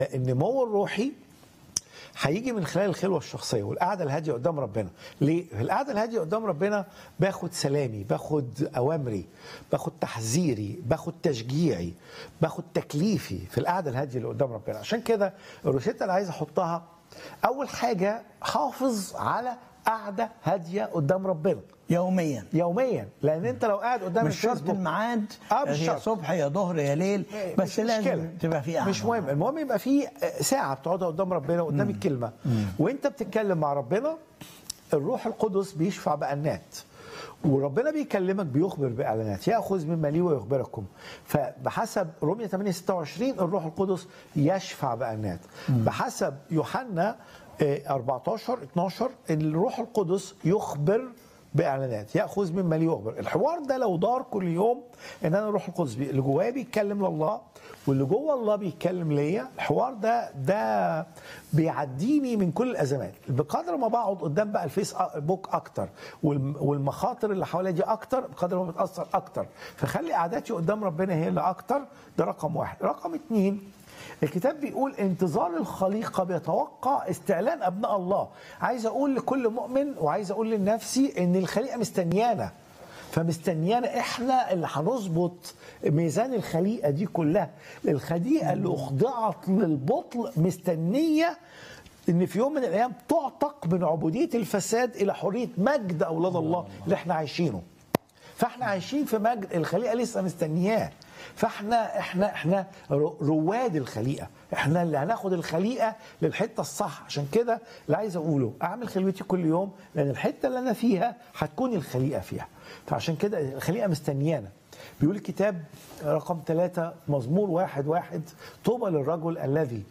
النمو الروحي هيجي من خلال الخلوه الشخصيه والقعده الهاديه قدام ربنا ليه في القعده الهاديه قدام ربنا باخد سلامي باخد اوامري باخد تحذيري باخد تشجيعي باخد تكليفي في القعده الهاديه اللي قدام ربنا عشان كده الروشته اللي عايز احطها اول حاجه حافظ على قعده هاديه قدام ربنا يوميا يوميا لان انت لو قاعد قدام مش شرط الفيسبوك الميعاد آه، مش هي شرط. صبح يا ظهر يا ليل بس مش لازم مشكلة. تبقى في قعده مش مهم المهم يبقى في ساعه بتقعدها قدام ربنا قدام الكلمه وانت بتتكلم مع ربنا الروح القدس بيشفع بأنات وربنا بيكلمك بيخبر باعلانات ياخذ مما لي ويخبركم فبحسب رومية 8 26 الروح القدس يشفع بأنات بحسب يوحنا آه، 14 12 الروح القدس يخبر باعلانات ياخذ مما لي ويخبر الحوار ده لو دار كل يوم ان انا الروح القدس بي- اللي جوايا بيتكلم لله واللي جوه الله بيتكلم ليا الحوار ده ده بيعديني من كل الازمات بقدر ما بقعد قدام بقى الفيس بوك اكتر والم- والمخاطر اللي حواليا دي اكتر بقدر ما بتاثر اكتر فخلي قعداتي قدام ربنا هي اللي اكتر ده رقم واحد رقم اتنين الكتاب بيقول انتظار الخليقة بيتوقع استعلان أبناء الله عايز أقول لكل مؤمن وعايز أقول لنفسي إن الخليقة مستنيانا فمستنيانا احنا اللي هنظبط ميزان الخليقه دي كلها الخليقه اللي اخضعت للبطل مستنيه ان في يوم من الايام تعتق من عبوديه الفساد الى حريه مجد اولاد الله اللي احنا عايشينه فاحنا عايشين في مجد الخليقه لسه مستنياه فاحنا احنا احنا رو- رواد الخليقه احنا اللي هناخد الخليقه للحته الصح عشان كده اللي عايز اقوله اعمل خلوتي كل يوم لان الحته اللي انا فيها هتكون الخليقه فيها فعشان كده الخليقه مستنيانا بيقول الكتاب رقم ثلاثة مزمور واحد واحد طوبى للرجل الذي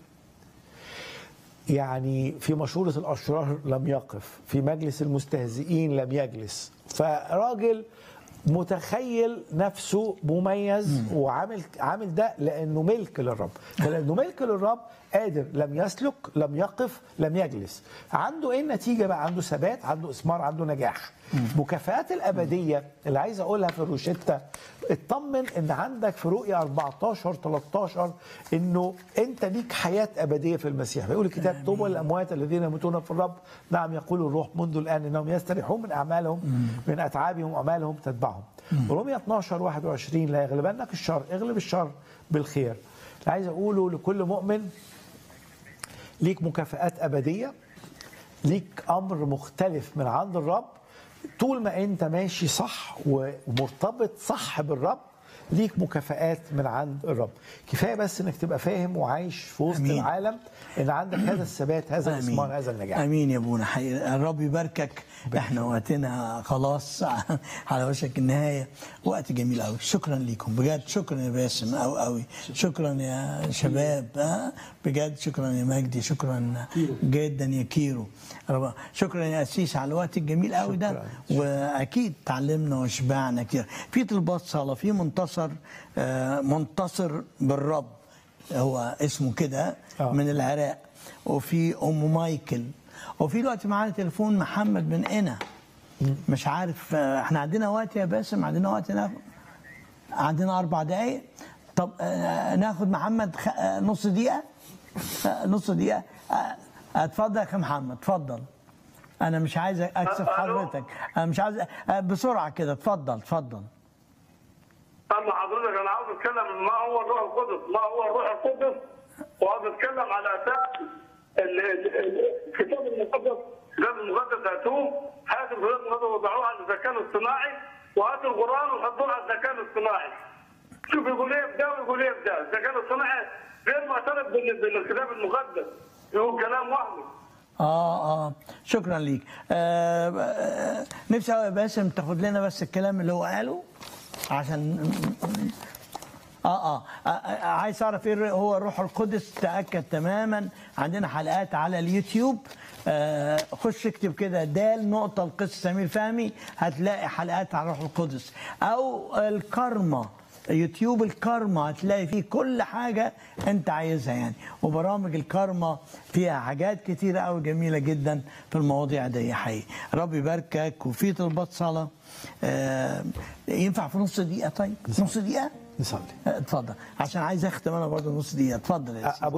يعني في مشورة الأشرار لم يقف في مجلس المستهزئين لم يجلس فراجل متخيل نفسه مميز وعامل عامل ده لانه ملك للرب فلانه ملك للرب قادر لم يسلك لم يقف لم يجلس عنده ايه النتيجه بقى عنده ثبات عنده اثمار عنده نجاح مكافآت الابديه اللي عايز اقولها في الروشته اطمن ان عندك في رؤيا 14 13 انه انت ليك حياه ابديه في المسيح بيقول الكتاب طوبى للاموات الذين يموتون في الرب نعم يقول الروح منذ الان انهم يستريحون من اعمالهم من اتعابهم واعمالهم تتبعهم روميا 12 21 لا يغلبنك الشر اغلب الشر بالخير اللي عايز اقوله لكل مؤمن ليك مكافآت أبدية ليك أمر مختلف من عند الرب طول ما أنت ماشي صح ومرتبط صح بالرب ليك مكافآت من عند الرب كفاية بس انك تبقى فاهم وعايش في وسط أمين. العالم ان عندك هذا الثبات هذا الاثمار هذا النجاح امين يا ابونا حقيقي الرب يباركك احنا وقتنا خلاص على وشك النهايه وقت جميل قوي شكرا لكم بجد شكرا يا باسم قوي قوي شكرا يا شباب ها؟ بجد شكرا يا مجدي شكرا جدا يا كيرو رب- شكرا يا اسيس على الوقت الجميل قوي ده شكراً. واكيد تعلمنا وشبعنا كتير في طلبات صلاه في منتصر آه، منتصر بالرب هو اسمه كده آه. من العراق وفي ام مايكل وفي دلوقتي معانا تليفون محمد من هنا مش عارف آه، احنا عندنا وقت يا باسم عندنا وقت ناخد عندنا اربع دقايق طب آه، ناخد محمد خ... آه، نص دقيقه آه، نص دقيقه آه، اتفضل يا اخي محمد اتفضل انا مش عايز اكسف ألو. حضرتك انا مش عايز آه، بسرعه كده اتفضل اتفضل اما حضرتك انا عاوز اتكلم ما هو الروح القدس ما هو الروح القدس وعاوز اتكلم على اساس ال- ال- ال- الكتاب المقدس الكتاب المقدس هاتوه هاتوا الكتاب المقدس وضعوه على الذكاء الاصطناعي وهاتوا القران وحطوه على الذكاء الاصطناعي شوف يقول ايه بده ويقول ايه بده الذكاء الاصطناعي غير معترف بال- بالكتاب المقدس يقول كلام وهمي اه اه شكرا ليك آه آه، نفسي أوي يا باسم تاخد لنا بس الكلام اللي هو قاله عشان آه, آه, آه, آه عايز اعرف ايه هو الروح القدس تاكد تماما عندنا حلقات على اليوتيوب آه خش اكتب كده دال نقطه القس سمير فهمي هتلاقي حلقات على الروح القدس او الكارما يوتيوب الكارما هتلاقي فيه كل حاجة انت عايزها يعني وبرامج الكارما فيها حاجات كتيرة قوي جميلة جدا في المواضيع دي حقيقي رب يباركك وفي طلبات صلاة آه ينفع في نص دقيقة طيب نص دقيقة نصلي آه، اتفضل عشان عايز اختم انا برضه نص دقيقة اتفضل يا سيدي. أبو